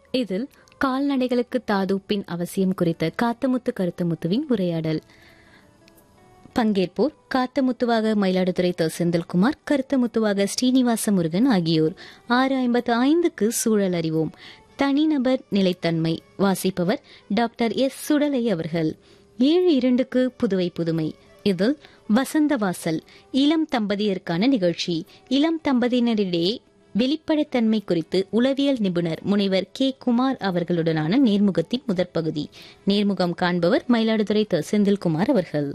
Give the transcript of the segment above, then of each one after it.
இதில் கால்நடைகளுக்கு தாதுப்பின் அவசியம் குறித்த காத்தமுத்து கருத்தமுத்துவின் உரையாடல் பங்கேற்போர் காத்தமுத்துவாக மயிலாடுதுறை த செந்தில்குமார் கருத்தமுத்துவாக ஸ்ரீனிவாச முருகன் ஆகியோர் ஆறு ஐம்பத்து ஐந்துக்கு சூழல் அறிவோம் தனிநபர் நிலைத்தன்மை வாசிப்பவர் டாக்டர் எஸ் சுடலை அவர்கள் ஏழு இரண்டுக்கு புதுவை புதுமை இதில் வசந்தவாசல் இளம் தம்பதியருக்கான நிகழ்ச்சி இளம் தம்பதியினரிடையே வெளிப்படைத்தன்மை குறித்து உளவியல் நிபுணர் முனைவர் கே குமார் அவர்களுடனான நேர்முகத்தின் முதற் பகுதி நேர்முகம் காண்பவர் மயிலாடுதுறை த செந்தில்குமார் அவர்கள்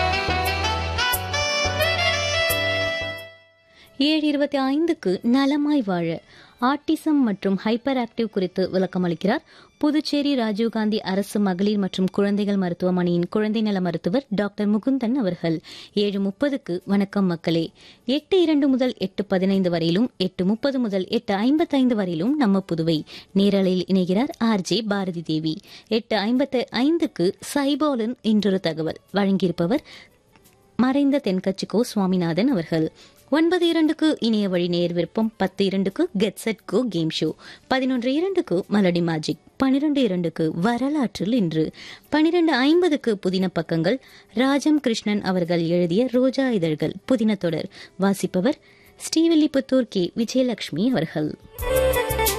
ஏழு இருபத்தி ஐந்துக்கு நலமாய் வாழ ஆட்டிசம் மற்றும் ஹைப்பர் ஆக்டிவ் குறித்து விளக்கம் அளிக்கிறார் புதுச்சேரி ராஜீவ்காந்தி அரசு மகளிர் மற்றும் குழந்தைகள் மருத்துவமனையின் குழந்தை நல மருத்துவர் டாக்டர் முகுந்தன் அவர்கள் ஏழு முப்பதுக்கு வணக்கம் மக்களே எட்டு இரண்டு முதல் எட்டு பதினைந்து வரையிலும் எட்டு முப்பது முதல் எட்டு ஐம்பத்தைந்து வரையிலும் நம்ம புதுவை நேரலையில் இணைகிறார் ஆர் ஜே பாரதி தேவி எட்டு ஐம்பத்து ஐந்துக்கு சைபோலன் இன்றொரு தகவல் வழங்கியிருப்பவர் மறைந்த தென்கட்சிக்கோ சுவாமிநாதன் அவர்கள் ஒன்பது இரண்டுக்கு இணைய வழி நேர் விருப்பம் பத்து இரண்டுக்கு get set go game show பதினொன்று இரண்டுக்கு மலடி மேஜிக் பனிரெண்டு இரண்டுக்கு வரலாற்றில் இன்று பனிரெண்டு ஐம்பதுக்கு புதின பக்கங்கள் ராஜம் கிருஷ்ணன் அவர்கள் எழுதிய ரோஜா இதழ்கள் புதின தொடர் வாசிப்பவர் ஸ்ரீவில்லிபுத்தூர் கே விஜயலட்சுமி அவர்கள்